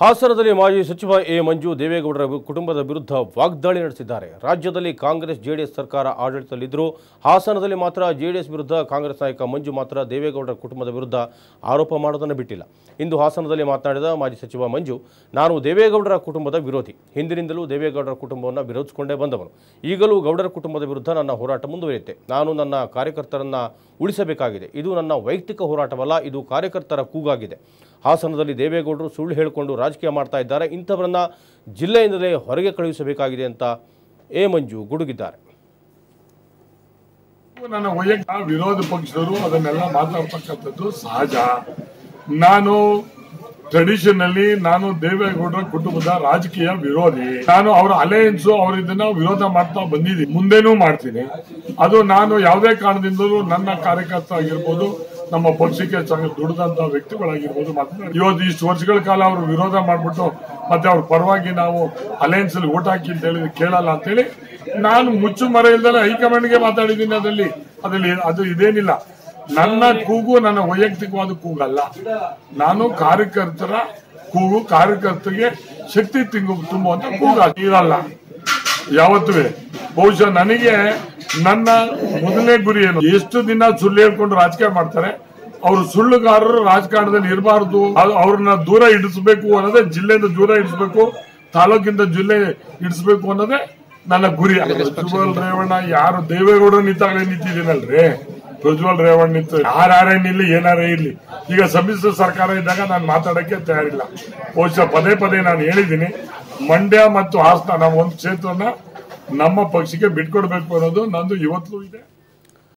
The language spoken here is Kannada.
ಹಾಸನದಲ್ಲಿ ಮಾಜಿ ಸಚಿವ ಎ ಮಂಜು ದೇವೇಗೌಡರ ವಿ- ಕುಟುಂಬದ ವಿರುದ್ಧ ವಾಗ್ದಾಳಿ ನಡೆಸಿದ್ದಾರೆ ರಾಜ್ಯದಲ್ಲಿ ಕಾಂಗ್ರೆಸ್ ಜೆಡಿಎಸ್ ಸರ್ಕಾರ ಆಡಳಿತದಲ್ಲಿದ್ದರೂ ಹಾಸನದಲ್ಲಿ ಮಾತ್ರ ಜೆಡಿಎಸ್ ವಿರುದ್ಧ ಕಾಂಗ್ರೆಸ್ ನಾಯಕ ಮಂಜು ಮಾತ್ರ ದೇವೇಗೌಡರ ಕುಟುಂಬದ ವಿರುದ್ಧ ಆರೋಪ ಮಾಡೋದನ್ನು ಬಿಟ್ಟಿಲ್ಲ ಇಂದು ಹಾಸನದಲ್ಲಿ ಮಾತನಾಡಿದ ಮಾಜಿ ಸಚಿವ ಮಂಜು ನಾನು ದೇವೇಗೌಡರ ಕುಟುಂಬದ ವಿರೋಧಿ ಹಿಂದಿನಿಂದಲೂ ದೇವೇಗೌಡರ ಕುಟುಂಬವನ್ನು ವಿರೋಧಿಸಿಕೊಂಡೇ ಬಂದವನು ಈಗಲೂ ಗೌಡರ ಕುಟುಂಬದ ವಿರುದ್ಧ ನನ್ನ ಹೋರಾಟ ಮುಂದುವರಿಯುತ್ತೆ ನಾನು ನನ್ನ ಕಾರ್ಯಕರ್ತರನ್ನ ಉಳಿಸಬೇಕಾಗಿದೆ ಇದು ನನ್ನ ವೈಯಕ್ತಿಕ ಹೋರಾಟವಲ್ಲ ಇದು ಕಾರ್ಯಕರ್ತರ ಕೂಗಾಗಿದೆ ಹಾಸನದಲ್ಲಿ ದೇವೇಗೌಡರು ಸುಳ್ಳು ಹೇಳಿಕೊಂಡು ರಾಜಕೀಯ ಮಾಡ್ತಾ ಇದ್ದಾರೆ ಇಂಥವರನ್ನ ಜಿಲ್ಲೆಯಿಂದಲೇ ಹೊರಗೆ ಕಳುಹಿಸಬೇಕಾಗಿದೆ ಅಂತ ಎ ಮಂಜು ಗುಡುಗಿದ್ದಾರೆ ನನ್ನ ವೈಯಕ್ತಿಕ ವಿರೋಧ ಪಕ್ಷದವರು ಅದನ್ನೆಲ್ಲ ಮಾತಾಡ್ತಕ್ಕಂಥದ್ದು ಸಹಜ ನಾನು ಟ್ರೆಡಿಷನಲಿ ನಾನು ದೇವೇಗೌಡರ ಕುಟುಂಬದ ರಾಜಕೀಯ ವಿರೋಧಿ ನಾನು ಅವರ ಅಲಯನ್ಸ್ ಅವ್ರ ಇದನ್ನ ವಿರೋಧ ಮಾಡ್ತಾ ಬಂದಿದ್ದೀನಿ ಮುಂದೇನೂ ಮಾಡ್ತೀನಿ ಅದು ನಾನು ಯಾವುದೇ ಕಾರಣದಿಂದಲೂ ನನ್ನ ಕಾರ್ಯಕರ್ತ ಆಗಿರ್ಬೋದು ನಮ್ಮ ಪಕ್ಷಕ್ಕೆ ಸಂಗ- ದುಡಿದಂತ ವ್ಯಕ್ತಿಗಳಾಗಿರ್ಬೋದು ಮಾತ್ರ ಇವತ್ತು ಇಷ್ಟು ವರ್ಷಗಳ ಕಾಲ ಅವರು ವಿರೋಧ ಮಾಡ್ಬಿಟ್ಟು ಮತ್ತೆ ಅವ್ರ ಪರವಾಗಿ ನಾವು ಅಲಯನ್ಸ್ ಅಲ್ಲಿ ಓಟ್ ಹಾಕಿ ಅಂತ ಹೇಳಿ ಕೇಳಲ್ಲ ಅಂತೇಳಿ ನಾನು ಮುಚ್ಚು ಮರ ಇಲ್ದಲೆ ಹೈಕಮಾಂಡ್ಗೆ ಮಾತಾಡಿದ್ದೀನಿ ಅದರಲ್ಲಿ ಅದರಲ್ಲಿ ಅದು ಇದೇನಿಲ್ಲ ನನ್ನ ಕೂಗು ನನ್ನ ವೈಯಕ್ತಿಕವಾದ ಕೂಗಲ್ಲ ನಾನು ಕಾರ್ಯಕರ್ತರ ಕೂಗು ಕಾರ್ಯಕರ್ತರಿಗೆ ಶಕ್ತಿ ತಿಂಗು ತುಂಬುವಂತ ಕೂಗ ಇರಲ್ಲ ಯಾವತ್ತೂ ಬಹುಶಃ ನನಗೆ ನನ್ನ ಮೊದಲನೇ ಗುರಿ ಏನು ಎಷ್ಟು ದಿನ ಸುಳ್ಳು ಹೇಳ್ಕೊಂಡು ರಾಜಕೀಯ ಮಾಡ್ತಾರೆ ಅವರು ಸುಳ್ಳುಗಾರರು ರಾಜಕಾರಣದಲ್ಲಿ ಇರಬಾರದು ಅವ್ರನ್ನ ದೂರ ಇಡಿಸಬೇಕು ಅನ್ನೋದೇ ಜಿಲ್ಲೆಯಿಂದ ದೂರ ಇಡಿಸಬೇಕು ತಾಲೂಕಿಂದ ಜಿಲ್ಲೆ ಇಡಿಸಬೇಕು ಅನ್ನೋದೇ ನನ್ನ ಗುರಿ ಪ್ರಜ್ವಲ್ ರೇವಣ್ಣ ಯಾರು ದೇವೇಗೌಡರು ನಿಂತಾಗಲೇ ನಿಂತಿದ್ದೀನಲ್ರಿ ಪ್ರಜ್ವಲ್ ರೇವಣ್ಣ ನಿಂತು ಯಾರೇ ನಿಲ್ಲಿ ಏನಾರೇ ಇರ್ಲಿ ಈಗ ಸಮ್ಮಿಶ್ರ ಸರ್ಕಾರ ಇದ್ದಾಗ ನಾನು ಮಾತಾಡಕ್ಕೆ ತಯಾರಿಲ್ಲ ಬಹುಶಃ ಪದೇ ಪದೇ ನಾನು ಹೇಳಿದ್ದೀನಿ ಮಂಡ್ಯ ಮತ್ತು ಹಾಸನ ನಾವು ಒಂದು ಕ್ಷೇತ್ರನ ನಮ್ಮ ಪಕ್ಷಕ್ಕೆ ಬಿಟ್ಕೊಡ್ಬೇಕು ಅನ್ನೋದು ನಂದು ಇವತ್ತು ಇದೆ